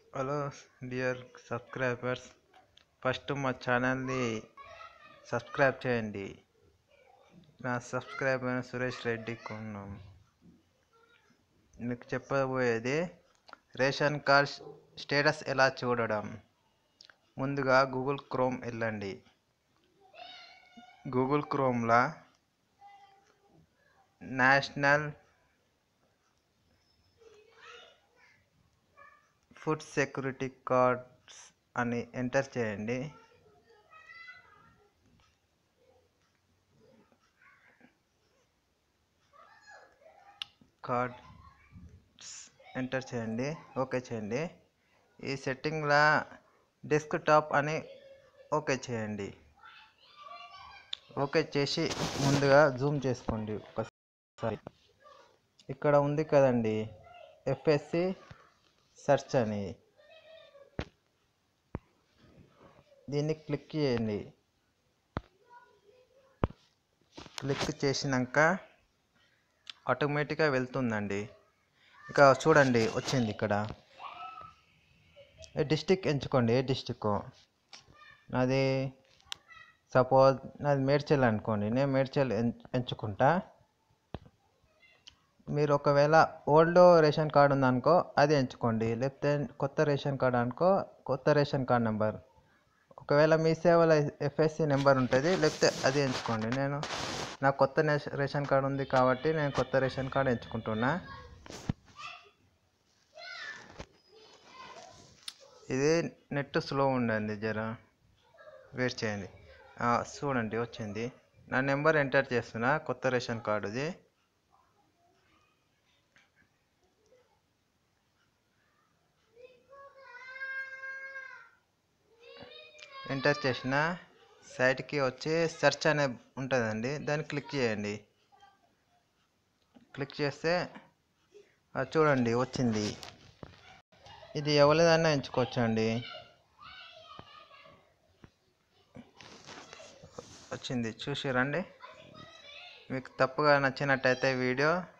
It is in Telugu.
హలో డియర్ సబ్స్క్రైబర్స్ ఫస్ట్ మా ఛానల్ని సబ్స్క్రైబ్ చేయండి నా సబ్స్క్రైబర్ సురేష్ రెడ్డి కొన్నాం మీకు చెప్పబోయేది రేషన్ కార్డ్ స్టేటస్ ఎలా చూడడం ముందుగా గూగుల్ క్రోమ్ వెళ్ళండి గూగుల్ క్రోమ్లో నేషనల్ ఫుడ్ సెక్యూరిటీ కార్డ్స్ అని ఎంటర్ చేయండి కార్డ్స్ ఎంటర్ చేయండి ఓకే చేయండి ఈ సెట్టింగ్లో డెస్క్టాప్ అని ఓకే చేయండి ఓకే చేసి ముందుగా జూమ్ చేసుకోండి ఒకసారి ఇక్కడ ఉంది కదండి ఎఫ్ఎస్సి సెర్చ్ అని దీన్ని క్లిక్ చేయండి క్లిక్ చేసినాక ఆటోమేటిక్గా వెళ్తుందండి ఇక చూడండి వచ్చింది ఇక్కడ ఏ డిస్టిక్ ఎంచుకోండి ఏ డిస్టిక్ నాది సపోజ్ నాది మేడ్చల్ అనుకోండి నేను మేడ్చల్ ఎంచుకుంటా మీరు ఒకవేళ ఓల్డ్ రేషన్ కార్డు ఉందనుకో అది ఎంచుకోండి లేకపోతే కొత్త రేషన్ కార్డు అనుకో కొత్త రేషన్ కార్డ్ నెంబర్ ఒకవేళ మీ సేవలో ఎఫ్ఎస్సి నెంబర్ ఉంటుంది లేకపోతే అది ఎంచుకోండి నేను నా కొత్త రేషన్ కార్డు ఉంది కాబట్టి నేను కొత్త రేషన్ కార్డు ఎంచుకుంటున్నా ఇది నెట్ స్లో ఉండండి జర వెయిట్ చేయండి చూడండి వచ్చింది నా నెంబర్ ఎంటర్ చేస్తున్నా కొత్త రేషన్ కార్డుది ఎంటర్ చేసిన సైట్కి వచ్చి సెర్చ్ అనే ఉంటుందండి దాన్ని క్లిక్ చేయండి క్లిక్ చేస్తే అది చూడండి వచ్చింది ఇది ఎవరిదైనా ఎంచుకోవచ్చు అండి వచ్చింది చూసి రండి మీకు తప్పుగా నచ్చినట్టయితే వీడియో